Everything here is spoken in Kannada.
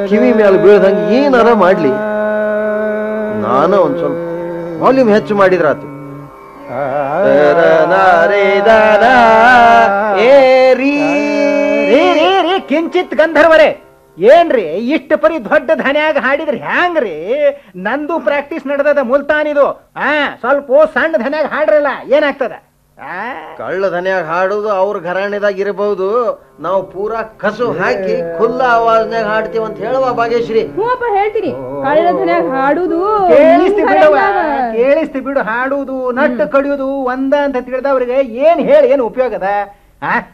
ಕಿವಿ ಮೇಲೆ ಬೀಳ್ದಂಗೆ ಏನಾರ ಮಾಡ್ಲಿ ನಾನು ಒಂದ್ ಸ್ವಲ್ಪ ವಾಲ್ಯೂಮ್ ಹೆಚ್ಚು ಮಾಡಿದ್ರಾತು ಏರಿ ರೀ ರೀ ರೀ ಕಿಂಚಿತ್ ಗಂಧರ್ವರೇ ಏನ್ರಿ ಇಷ್ಟ ಪರಿ ದೊಡ್ಡ ಧನ್ಯಾಗ ಹಾಡಿದ್ರಿ ಹ್ಯಾಂಗ್ರಿ ನಂದು ಪ್ರಾಕ್ಟೀಸ್ ನಡೆದದ ಮುಲ್ತಾನಿದು ಆ ಸ್ವಲ್ಪ ಸಣ್ಣ ಧನ್ಯಾಗ ಹಾಡ್ರಲ್ಲ ಏನಾಗ್ತದ ಆ? ಕಳ್ಳ ದನ್ಯಾಗ ಹಾಡುದು ಅವ್ರ ಘರಾಣೆದಾಗ ಇರಬಹುದು ನಾವು ಪೂರಾ ಕಸು ಹಾಕಿ ಖುಲ್ಲ ಆವಾಜ್ನಾಗ ಹಾಡ್ತೀವಿ ಅಂತ ಹೇಳುವ ಭಾಗ್ಯಶ್ರೀ ಹ್ಞೂಪ್ಪ ಹೇಳ್ತೀನಿ ಕಳ್ಳ ಧನ್ಯಾಗ ಹಾಡುದು ಕೇಳಿಸ್ತಿ ನಿಮ್ ಬಿಡವ ಕರೆದಾಗ. ಕೇಳಿಸ್ತಿ ಬಿಡು ಹಾಡುವುದು ನಟ್ಟು ಕಡಿಯೋದು ಒಂದ ಅಂತ ತಿಳಿದವ್ರಿಗೆ ಏನ್ ಹೇಳಿ ಏನು ಉಪಯೋಗದ ಆ